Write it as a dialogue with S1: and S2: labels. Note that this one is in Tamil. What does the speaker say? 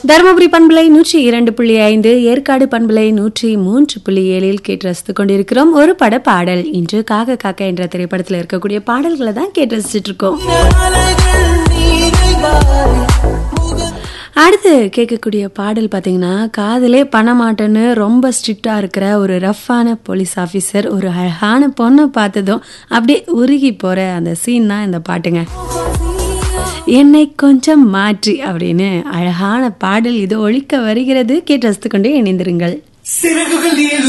S1: தருமபுரி பண்பலை நூற்றி இரண்டு புள்ளி ஐந்து ஏற்காடு பண்பலை நூற்றி மூன்று புள்ளி ஏழில் கேட்டு ரசித்துக் கொண்டிருக்கிறோம் ஒரு பட பாடல் இன்று காக்க காக்க என்ற திரைப்படத்தில் இருக்கக்கூடிய பாடல்களை தான் கேட்டு ரசிச்சுட்டு இருக்கோம் அடுத்து கேட்கக்கூடிய பாடல் பார்த்தீங்கன்னா காதலே பண்ண மாட்டேன்னு ரொம்ப ஸ்ட்ரிக்டா இருக்கிற ஒரு ரஃப்பான போலீஸ் ஆஃபீஸர் ஒரு அழகான பொண்ணை பார்த்ததும் அப்படியே உருகி போற அந்த சீன் தான் இந்த பாட்டுங்க என்னை கொஞ்சம் மாற்றி அப்படின்னு அழகான பாடல் இது ஒழிக்க வருகிறது கேட்டு ரசித்துக் கொண்டே இணைந்திருங்கள்
S2: சிறகுகள் ஏழு